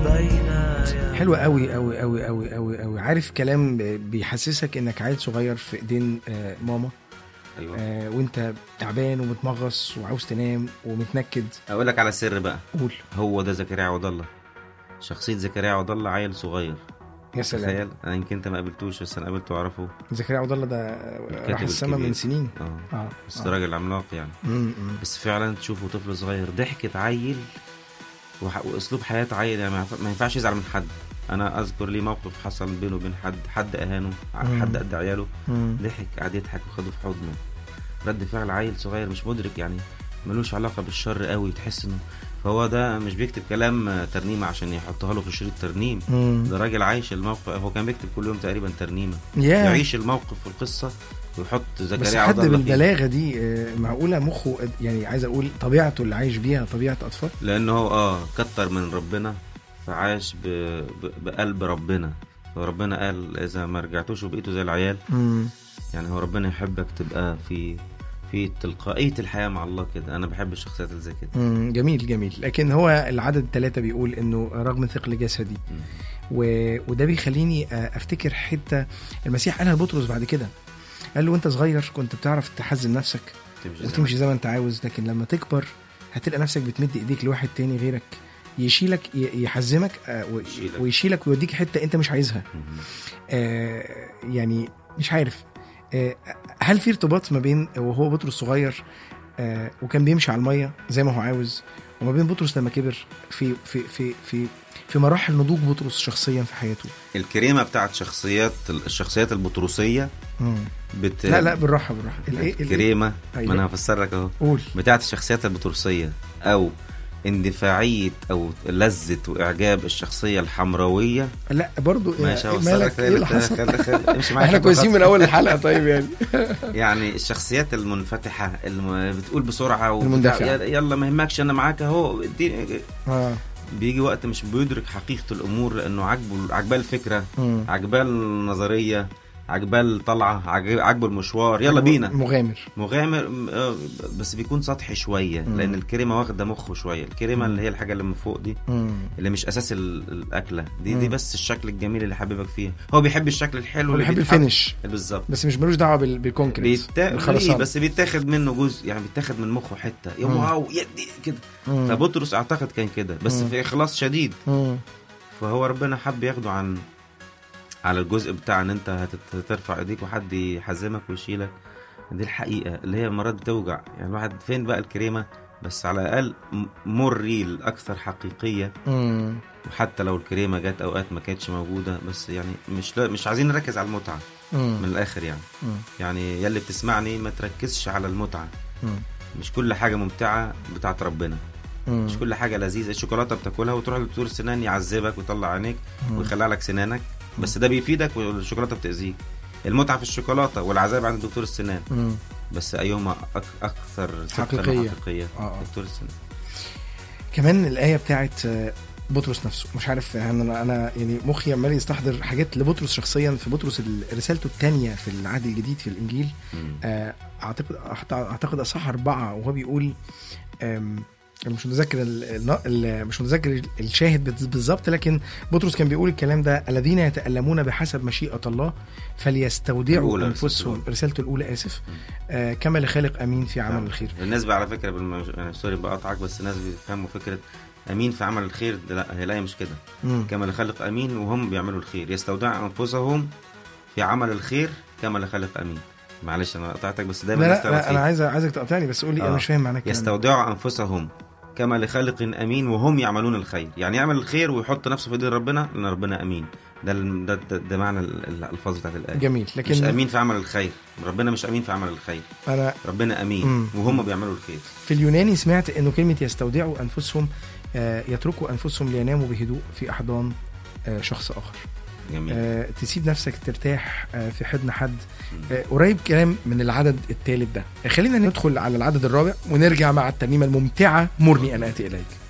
بين حلوة قوي قوي قوي قوي قوي قوي عارف كلام بيحسسك انك عيل صغير في ايدين آه، ماما ايوه آه، وانت تعبان ومتمغص وعاوز تنام ومتنكد اقول لك على سر بقى قول هو ده زكريا عوض الله شخصيه زكريا عوض الله عيل صغير يا سلام تخيل انا يمكن انت ما قابلتوش بس انا قابلته واعرفه زكريا عبد الله ده راح السما الكبير. من سنين اه اه بس آه. ده راجل عملاق يعني م- م. بس فعلا تشوفه طفل صغير ضحكة عيل وح... واسلوب حياة عيل يعني ما ينفع- ما ينفعش يزعل من حد انا اذكر لي موقف حصل بينه وبين حد حد اهانه مم. حد قد عياله م. ضحك قعد يضحك وخده في حضنه رد فعل عيل صغير مش مدرك يعني ملوش علاقة بالشر قوي تحس انه فهو ده مش بيكتب كلام آه، ترنيمة عشان يحطها له في شريط ترنيم م. ده راجل عايش الموقف هو كان بيكتب كل يوم تقريبا ترنيمة يا يعيش الموقف والقصة ويحط بس زكريا حد عبد الله فيه. بالبلاغه دي آه، معقوله مخه قد- يعني عايز اقول طبيعته اللي عايش بيها طبيعه اطفال لانه هو اه كتر من ربنا فعاش ب... ب... بقلب ربنا فربنا قال اذا ما رجعتوش وبقيتوا زي العيال م. يعني هو ربنا يحبك تبقى في في تلقائيه الحياه مع الله كده انا بحب الشخصيات اللي زي كده مم، جميل جميل لكن هو العدد ثلاثة بيقول انه رغم ثقل جسدي مم. و... وده بيخليني آه، افتكر حته المسيح قالها لبطرس بعد كده قال له وانت صغير كنت بتعرف تحزم نفسك تمشي زي وتمشي زي ما انت عاوز لكن لما تكبر هتلقى نفسك بتمد ايديك لواحد تاني غيرك يشيلك ي- يحزمك آه، و- يشيلك. ويشيلك ويوديك حته انت مش عايزها مم. آه، يعني مش عارف آه، هل في ارتباط ما بين وهو بطرس صغير آه، وكان بيمشي على الميه زي ما هو عاوز وما بين بطرس لما كبر في في في في في مراحل نضوج بطرس شخصيا في حياته الكريمه بتاعت شخصيات الشخصيات البطروسيه مم. بت... لا لا بالراحه بالراحه الايه الإيه؟ الكريمه أيوة. ما انا هفسر لك اهو قول بتاعت الشخصيات البطروسيه او اندفاعيه او لذه واعجاب الشخصيه الحمراويه لا برضو ماشي إيه هوصل مالك لك ايه اللي حصل خلي خلي امشي معايا احنا خطوة كويسين من اول الحلقه طيب يعني يعني الشخصيات المنفتحه اللي بتقول بسرعه وبتاع- المندفعة. يلا- يلا ما يهمكش انا معاك اهو اديني اه بيجي وقت مش بيدرك حقيقه الامور لانه عاجبه عاجباه الفكره مم. عاجباه النظريه عاجباه الطلعه عاجب- عاجبه المشوار يلا بينا مغامر مغامر م- آه، بس بيكون سطحي شويه مم. لان الكريمه واخده مخه شويه الكريمه اللي هي الحاجه اللي من فوق دي مم. اللي مش اساس ال- الاكله دي مم. دي بس الشكل الجميل اللي حبيبك فيها هو بيحب الشكل الحلو هو اللي بيحب بيتحط- الفينش بالظبط بس مش ملوش دعوه بال- بالكونكريت بيتا... ليه بالخرسانة. بس بيتاخد منه جزء يعني بيتاخد من مخه حته يا مم. واو يدي كده مم. فبطرس اعتقد كان كده بس مم. في اخلاص شديد مم. فهو ربنا حب ياخده عن على الجزء بتاع ان انت هتت- هترفع ايديك وحد يحزمك ويشيلك دي الحقيقه اللي هي مرات بتوجع يعني الواحد فين بقى الكريمه بس على الاقل م- مور ريل اكثر حقيقيه مم. وحتى لو الكريمه جت اوقات ما كانتش موجوده بس يعني مش لا مش عايزين نركز على المتعه مم. من الاخر يعني مم. يعني يلي بتسمعني ما تركزش على المتعه مم. مش كل حاجه ممتعه بتاعت ربنا مم. مش كل حاجه لذيذه الشوكولاته بتاكلها وتروح لدكتور السنان يعذبك ويطلع عينيك مم. ويخلع لك سنانك بس ده بيفيدك والشوكولاته بتاذيك المتعه في الشوكولاته والعذاب عند دكتور السنان مم. بس ايهما أك اكثر صدقاً حقيقية. وحقيقيه آه، آه. دكتور السنان كمان الآية بتاعت آه، بطرس نفسه مش عارف يعني انا انا يعني مخي عمال يستحضر حاجات لبطرس شخصيا في بطرس ال- رسالته الثانيه في العهد الجديد في الانجيل مم. آه، اعتقد أعت- اعتقد اصح اربعه وهو بيقول آم، أنا مش متذكر ال- الن- ال- مش متذكر الشاهد بت- بالظبط لكن بطرس كان بيقول الكلام ده الذين يتألمون بحسب مشيئة الله فليستودعوا الأولى، أنفسهم رسالته رسالته الأولى آسف مم. آه كما لخالق أمين في عمل نعم. الخير بالنسبه على فكره بالم... يعني سوري بقطعك بس الناس بيفهموا فكره امين في عمل الخير ده لا هي لا مش كده مم. كما لخلق امين وهم بيعملوا الخير يستودع انفسهم في عمل الخير كما لخلق امين معلش انا قطعتك بس دايما لا الناس لا, تعرف لا انا إيه. عايز عايزك تقطعني بس قول لي انا آه. مش فاهم معنى الكلام ده. يستودع انفسهم كما لخالق امين وهم يعملون الخير يعني يعمل الخير ويحط نفسه في ايدين ربنا لان ربنا امين ده ال- ده, ده, ده معنى ال- الالفاظ بتاعت الايه جميل مش لكن امين في عمل الخير ربنا مش امين في عمل الخير انا ربنا امين مم. وهم بيعملوا الخير في اليوناني سمعت انه كلمه يستودعوا انفسهم آه، يتركوا انفسهم ليناموا بهدوء في احضان آه، شخص اخر جميل آه، تسيب نفسك ترتاح آه، في حضن حد آه، قريب كلام من العدد الثالث ده خلينا ندخل على العدد الرابع ونرجع مع الترنيمه الممتعه مرني ان اتي اليك